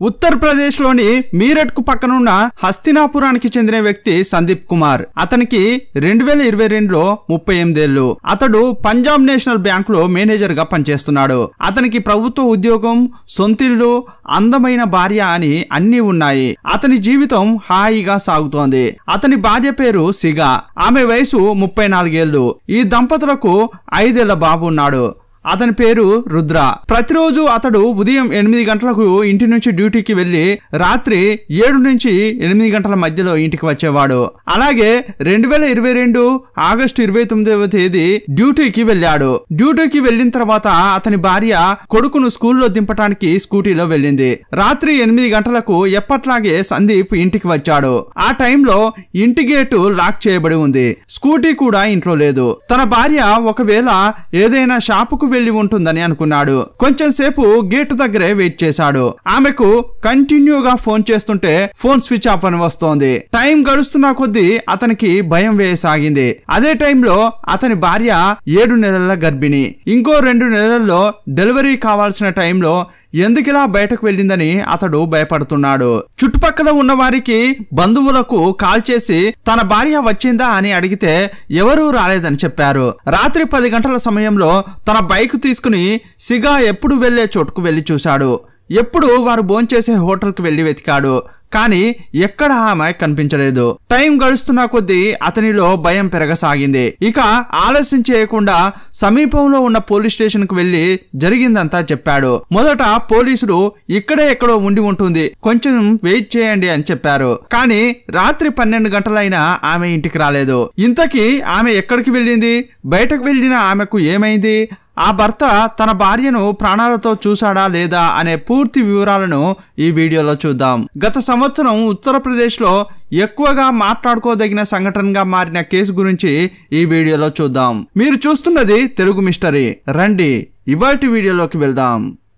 ఉత్తరప్రదేశ్ లోని మీరట్ కు పక్కనున్న హస్తినాపురానికి చెందిన వ్యక్తి సందీప్ కుమార్ అతనికి రెండు వేల ఇరవై రెండులో ముప్పై ఎనిమిదేళ్లు అతడు పంజాబ్ నేషనల్ బ్యాంక్ లో మేనేజర్ గా పనిచేస్తున్నాడు అతనికి ప్రభుత్వ ఉద్యోగం సొంతిల్లు అందమైన భార్య అని అన్ని ఉన్నాయి అతని జీవితం హాయిగా సాగుతోంది అతని భార్య పేరు సిగా ఆమె వయసు ముప్పై నాలుగేళ్లు ఈ దంపతులకు ఐదేళ్ల బాబు ఉన్నాడు అతని పేరు రుద్ర ప్రతిరోజు అతడు ఉదయం ఎనిమిది గంటలకు ఇంటి నుంచి డ్యూటీకి వెళ్లి రాత్రి ఏడు నుంచి ఎనిమిది గంటల మధ్యలో ఇంటికి వచ్చేవాడు అలాగే రెండు వేల ఇరవై రెండు ఆగస్టు ఇరవై తొమ్మిదవ తేదీ డ్యూటీకి వెళ్ళాడు డ్యూటీకి వెళ్ళిన తర్వాత అతని భార్య కొడుకును స్కూల్లో దింపటానికి స్కూటీలో వెళ్ళింది రాత్రి ఎనిమిది గంటలకు ఎప్పట్లాగే సందీప్ ఇంటికి వచ్చాడు ఆ టైంలో ఇంటి గేటు లాక్ చేయబడి ఉంది స్కూటీ కూడా ఇంట్లో లేదు తన భార్య ఒకవేళ ఏదైనా షాపుకు వెళ్లి ఉంటుందని అనుకున్నాడు కొంచెం సేపు గేటు దగ్గరే వెయిట్ చేశాడు ఆమెకు కంటిన్యూగా ఫోన్ చేస్తుంటే ఫోన్ స్విచ్ ఆఫ్ అని వస్తోంది టైం గడుస్తున్న కొద్దీ అతనికి భయం వేయసాగింది అదే టైంలో అతని భార్య ఏడు నెలల గర్భిణి ఇంకో రెండు నెలల్లో డెలివరీ కావాల్సిన టైంలో ఎందుకిలా బయటకు వెళ్ళిందని అతడు భయపడుతున్నాడు చుట్టుపక్కల ఉన్న వారికి బంధువులకు కాల్ చేసి తన భార్య వచ్చిందా అని అడిగితే ఎవరూ రాలేదని చెప్పారు రాత్రి పది గంటల సమయంలో తన బైక్ తీసుకుని సిగా ఎప్పుడు వెళ్లే చోటుకు వెళ్లి చూశాడు ఎప్పుడు వారు భోంచేసే హోటల్కి వెళ్లి వెతికాడు కానీ ఎక్కడ ఆమె కనిపించలేదు టైం గడుస్తున్న కొద్దీ అతనిలో భయం పెరగసాగింది ఇక ఆలస్యం చేయకుండా సమీపంలో ఉన్న పోలీస్ స్టేషన్ కు వెళ్లి జరిగిందంతా చెప్పాడు మొదట పోలీసులు ఇక్కడే ఎక్కడో ఉండి ఉంటుంది కొంచెం వెయిట్ చేయండి అని చెప్పారు కానీ రాత్రి పన్నెండు గంటలైనా ఆమె ఇంటికి రాలేదు ఇంతకీ ఆమె ఎక్కడికి వెళ్ళింది బయటకు వెళ్ళిన ఆమెకు ఏమైంది ఆ భర్త తన భార్యను ప్రాణాలతో చూశాడా లేదా అనే పూర్తి వివరాలను ఈ వీడియోలో చూద్దాం గత సంవత్సరం ఉత్తరప్రదేశ్ లో ఎక్కువగా మాట్లాడుకోదగిన సంఘటనగా మారిన కేసు గురించి ఈ వీడియోలో చూద్దాం మీరు చూస్తున్నది తెలుగు మిస్టరీ రండి ఇవాల్టి వీడియోలోకి వెళ్దాం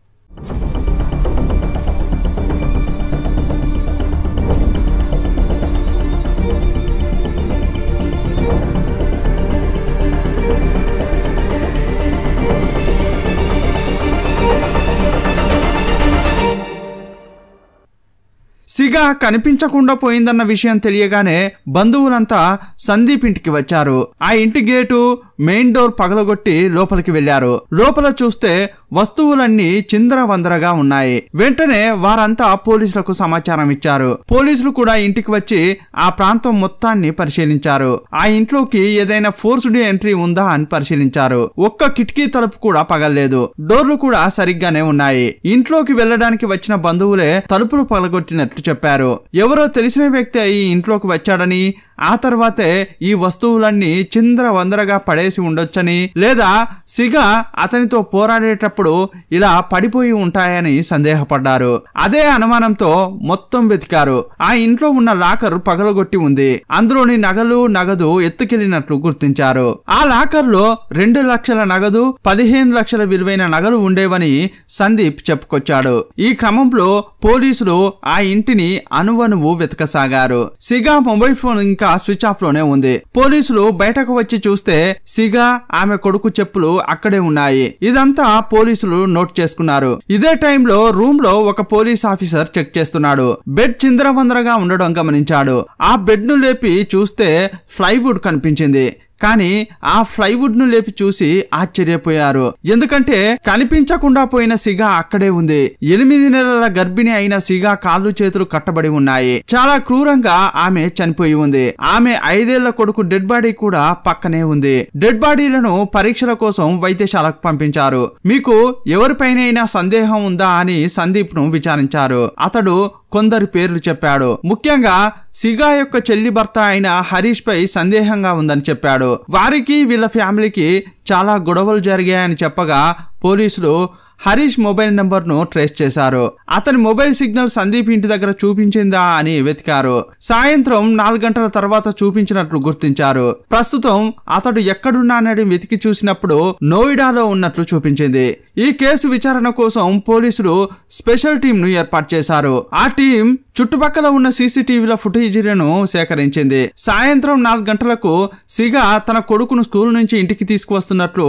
సిగా కనిపించకుండా పోయిందన్న విషయం తెలియగానే బంధువులంతా సందీప్ ఇంటికి వచ్చారు ఆ ఇంటి గేటు మెయిన్ డోర్ పగలగొట్టి లోపలికి వెళ్లారు లోపల చూస్తే వస్తువులన్నీ చిందర వందరగా ఉన్నాయి వెంటనే వారంతా పోలీసులకు సమాచారం ఇచ్చారు పోలీసులు కూడా ఇంటికి వచ్చి ఆ ప్రాంతం మొత్తాన్ని పరిశీలించారు ఆ ఇంట్లోకి ఏదైనా ఫోర్స్డ్ ఎంట్రీ ఉందా అని పరిశీలించారు ఒక్క కిటికీ తలుపు కూడా పగలలేదు డోర్లు కూడా సరిగ్గానే ఉన్నాయి ఇంట్లోకి వెళ్ళడానికి వచ్చిన బంధువులే తలుపులు పగలగొట్టినట్లు చెప్పారు ఎవరో తెలిసిన వ్యక్తి ఈ ఇంట్లోకి వచ్చాడని ఆ తర్వాతే ఈ వస్తువులన్నీ చిందర వందరగా పడేసి ఉండొచ్చని లేదా సిగ అతనితో పోరాడేటప్పుడు ఇలా పడిపోయి ఉంటాయని సందేహపడ్డారు అదే అనుమానంతో మొత్తం వెతికారు ఆ ఇంట్లో ఉన్న లాకర్ పగలగొట్టి ఉంది అందులోని నగలు నగదు ఎత్తుకెళ్లినట్లు గుర్తించారు ఆ లాకర్ లో రెండు లక్షల నగదు పదిహేను లక్షల విలువైన నగలు ఉండేవని సందీప్ చెప్పుకొచ్చాడు ఈ క్రమంలో పోలీసులు ఆ ఇంటిని అనువనువు వెతకసాగారు సిగా మొబైల్ ఫోన్ ఇంకా స్విచ్ ఆఫ్ లోనే ఉంది పోలీసులు బయటకు వచ్చి చూస్తే సిగా ఆమె కొడుకు చెప్పులు అక్కడే ఉన్నాయి ఇదంతా పోలీసులు నోట్ చేసుకున్నారు ఇదే టైంలో రూమ్ లో ఒక పోలీస్ ఆఫీసర్ చెక్ చేస్తున్నాడు బెడ్ చిందరవందరగా ఉండడం గమనించాడు ఆ బెడ్ ను లేపి చూస్తే ఫ్లైవుడ్ కనిపించింది కానీ ఆ ఫ్లైవుడ్ ను లేపి చూసి ఆశ్చర్యపోయారు ఎందుకంటే కనిపించకుండా పోయిన సిగా అక్కడే ఉంది ఎనిమిది నెలల గర్భిణి అయిన సిగా కాళ్ళు చేతులు కట్టబడి ఉన్నాయి చాలా క్రూరంగా ఆమె చనిపోయి ఉంది ఆమె ఐదేళ్ల కొడుకు డెడ్ బాడీ కూడా పక్కనే ఉంది డెడ్ బాడీలను పరీక్షల కోసం వైద్యశాలకు పంపించారు మీకు ఎవరిపైనైనా సందేహం ఉందా అని సందీప్ ను విచారించారు అతడు కొందరి పేర్లు చెప్పాడు ముఖ్యంగా సిగా యొక్క చెల్లి భర్త అయిన హరీష్ పై సందేహంగా ఉందని చెప్పాడు వారికి వీళ్ళ ఫ్యామిలీకి చాలా గొడవలు జరిగాయని చెప్పగా పోలీసులు హరీష్ మొబైల్ నంబర్ ను ట్రేస్ చేశారు అతని మొబైల్ సిగ్నల్ సందీప్ ఇంటి దగ్గర చూపించిందా అని వెతికారు సాయంత్రం నాలుగు గంటల తర్వాత చూపించినట్లు గుర్తించారు ప్రస్తుతం అతడు ఎక్కడున్నానని వెతికి చూసినప్పుడు నోయిడాలో ఉన్నట్లు చూపించింది ఈ కేసు విచారణ కోసం పోలీసులు స్పెషల్ టీం ను ఏర్పాటు చేశారు ఆ టీం చుట్టుపక్కల ఉన్న సీసీటీవీల ఫుటేజీలను సేకరించింది సాయంత్రం నాలుగు గంటలకు సిగా తన కొడుకును స్కూల్ నుంచి ఇంటికి తీసుకువస్తున్నట్లు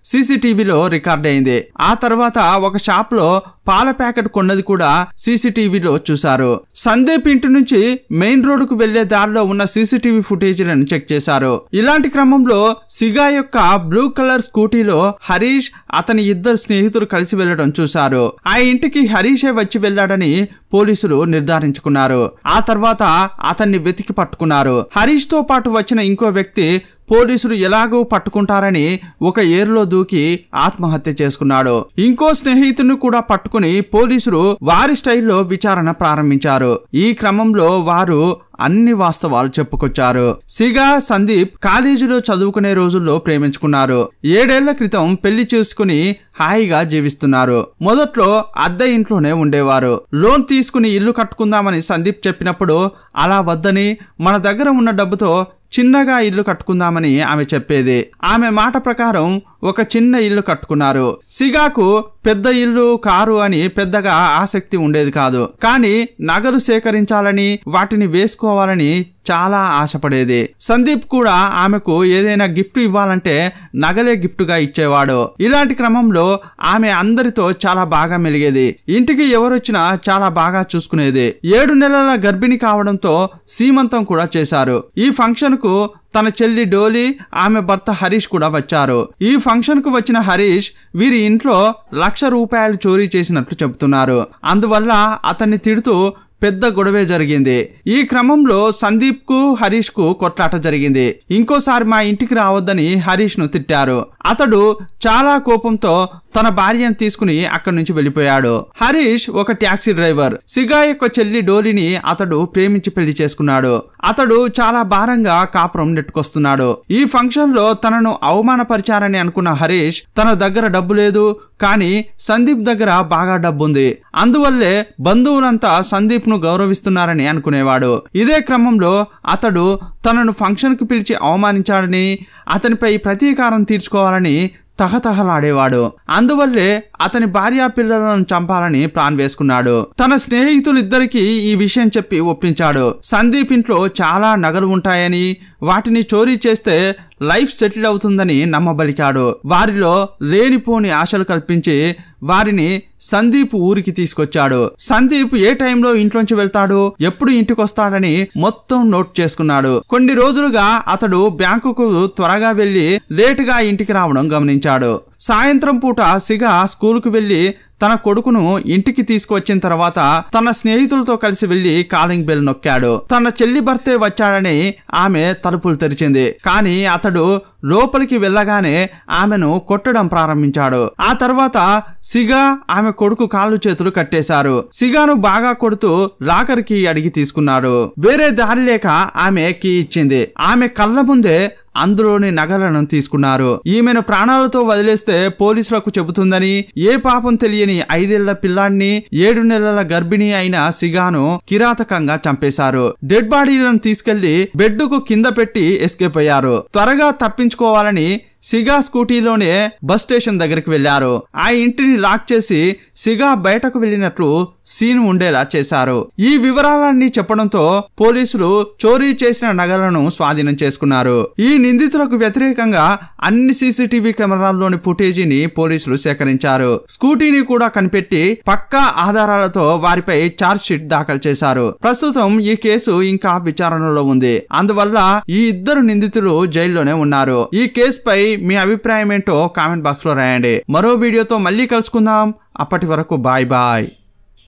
సీసీటీవీలో రికార్డ్ అయింది ఆ తర్వాత ఒక షాప్ లో పాల ప్యాకెట్ కొన్నది కూడా సీసీటీవీలో చూశారు సందీప్ ఇంటి నుంచి మెయిన్ రోడ్డుకు వెళ్లే దారిలో ఉన్న సీసీటీవీ ఫుటేజీలను చెక్ చేశారు ఇలాంటి క్రమంలో సిగా యొక్క బ్లూ కలర్ స్కూటీలో హరీష్ అతని ఇద్దరు స్నేహితులు కలిసి వెళ్లడం చూశారు ఆ ఇంటికి హరీషే వచ్చి వెళ్లాడని పోలీసులు నిర్ధారించుకున్నారు ఆ తర్వాత అతన్ని వెతికి పట్టుకున్నారు హరీష్ తో పాటు వచ్చిన ఇంకో వ్యక్తి పోలీసులు ఎలాగో పట్టుకుంటారని ఒక ఏరులో దూకి ఆత్మహత్య చేసుకున్నాడు ఇంకో స్నేహితుని కూడా పట్టుకుని పోలీసులు వారి స్టైల్లో విచారణ ప్రారంభించారు ఈ క్రమంలో వారు అన్ని వాస్తవాలు చెప్పుకొచ్చారు సిగా సందీప్ కాలేజీలో చదువుకునే రోజుల్లో ప్రేమించుకున్నారు ఏడేళ్ల క్రితం పెళ్లి చేసుకుని హాయిగా జీవిస్తున్నారు మొదట్లో అద్దె ఇంట్లోనే ఉండేవారు లోన్ తీసుకుని ఇల్లు కట్టుకుందామని సందీప్ చెప్పినప్పుడు అలా వద్దని మన దగ్గర ఉన్న డబ్బుతో చిన్నగా ఇల్లు కట్టుకుందామని ఆమె చెప్పేది ఆమె మాట ప్రకారం ఒక చిన్న ఇల్లు కట్టుకున్నారు సిగాకు పెద్ద ఇల్లు కారు అని పెద్దగా ఆసక్తి ఉండేది కాదు కానీ నగలు సేకరించాలని వాటిని వేసుకోవాలని చాలా ఆశపడేది సందీప్ కూడా ఆమెకు ఏదైనా గిఫ్ట్ ఇవ్వాలంటే నగలే గిఫ్ట్ గా ఇచ్చేవాడు ఇలాంటి క్రమంలో ఆమె అందరితో చాలా బాగా మెలిగేది ఇంటికి ఎవరొచ్చినా చాలా బాగా చూసుకునేది ఏడు నెలల గర్భిణి కావడంతో సీమంతం కూడా చేశారు ఈ ఫంక్షన్ కు తన చెల్లి డోలి ఆమె భర్త హరీష్ కూడా వచ్చారు ఈ ఫంక్షన్ కు వచ్చిన హరీష్ వీరి ఇంట్లో లక్ష రూపాయలు చోరీ చేసినట్లు చెబుతున్నారు అందువల్ల అతన్ని తిడుతూ పెద్ద గొడవే జరిగింది ఈ క్రమంలో సందీప్ కు హరీష్ కు కొట్లాట జరిగింది ఇంకోసారి మా ఇంటికి రావద్దని హరీష్ ను తిట్టారు అతడు చాలా కోపంతో తన భార్యను తీసుకుని అక్కడి నుంచి వెళ్ళిపోయాడు హరీష్ ఒక ట్యాక్సీ డ్రైవర్ సిగా యొక్క చెల్లి డోలిని అతడు ప్రేమించి పెళ్లి చేసుకున్నాడు అతడు చాలా భారంగా కాపురం నెట్టుకొస్తున్నాడు ఈ ఫంక్షన్ లో తనను అవమానపరిచారని అనుకున్న హరీష్ తన దగ్గర డబ్బు లేదు కానీ సందీప్ దగ్గర బాగా డబ్బుంది అందువల్లే బంధువులంతా సందీప్ ను గౌరవిస్తున్నారని అనుకునేవాడు ఇదే క్రమంలో అతడు తనను ఫంక్షన్ కు పిలిచి అవమానించాడని అతనిపై ప్రతీకారం తీర్చుకోవాలని తహతహలాడేవాడు అందువల్లే అతని భార్యా పిల్లలను చంపాలని ప్లాన్ వేసుకున్నాడు తన స్నేహితులిద్దరికి ఈ విషయం చెప్పి ఒప్పించాడు సందీప్ ఇంట్లో చాలా నగలు ఉంటాయని వాటిని చోరీ చేస్తే లైఫ్ సెటిల్ అవుతుందని నమ్మబలికాడు వారిలో లేనిపోని ఆశలు కల్పించి వారిని సందీప్ ఊరికి తీసుకొచ్చాడు సందీప్ ఏ టైంలో ఇంట్లోంచి వెళ్తాడు ఎప్పుడు ఇంటికి వస్తాడని మొత్తం నోట్ చేసుకున్నాడు కొన్ని రోజులుగా అతడు బ్యాంకుకు త్వరగా వెళ్లి లేటుగా ఇంటికి రావడం గమనించాడు సాయంత్రం పూట సిగా స్కూలుకు వెళ్లి తన కొడుకును ఇంటికి తీసుకువచ్చిన తర్వాత తన స్నేహితులతో కలిసి వెళ్లి కాలింగ్ బెల్ నొక్కాడు తన చెల్లి భర్తే వచ్చాడని ఆమె తలుపులు తెరిచింది కానీ అతడు లోపలికి వెళ్ళగానే ఆమెను కొట్టడం ప్రారంభించాడు ఆ తర్వాత సిగా ఆమె కొడుకు కాళ్ళు చేతులు కట్టేశారు సిగాను బాగా కొడుతూ లాకర్ కి అడిగి తీసుకున్నాడు వేరే దారి లేక ఆమె కీ ఇచ్చింది ఆమె కళ్ళ ముందే అందులోని నగలను తీసుకున్నారు ఈమెను ప్రాణాలతో వదిలేస్తే పోలీసులకు చెబుతుందని ఏ పాపం తెలియని ఐదేళ్ల పిల్లాన్ని ఏడు నెలల గర్భిణి అయిన సిగాను కిరాతకంగా చంపేశారు డెడ్ బాడీలను తీసుకెళ్లి బెడ్డుకు కింద పెట్టి ఎస్కేప్ అయ్యారు త్వరగా తప్పించుకోవాలని సిగా స్కూటీలోనే బస్ స్టేషన్ దగ్గరికి వెళ్లారు ఆ ఇంటిని లాక్ చేసి సిగా బయటకు వెళ్ళినట్లు సీన్ ఉండేలా చేశారు ఈ వివరాలన్నీ చెప్పడంతో పోలీసులు చోరీ చేసిన నగలను స్వాధీనం చేసుకున్నారు ఈ నిందితులకు వ్యతిరేకంగా అన్ని సీసీటీవీ కెమెరాల్లోని ఫుటేజీని పోలీసులు సేకరించారు స్కూటీని కూడా కనిపెట్టి పక్కా ఆధారాలతో వారిపై ఛార్జ్ షీట్ దాఖలు చేశారు ప్రస్తుతం ఈ కేసు ఇంకా విచారణలో ఉంది అందువల్ల ఈ ఇద్దరు నిందితులు జైల్లోనే ఉన్నారు ఈ కేసుపై మీ అభిప్రాయం ఏంటో కామెంట్ బాక్స్ లో రాయండి మరో వీడియోతో మళ్ళీ కలుసుకుందాం అప్పటి వరకు బాయ్ బాయ్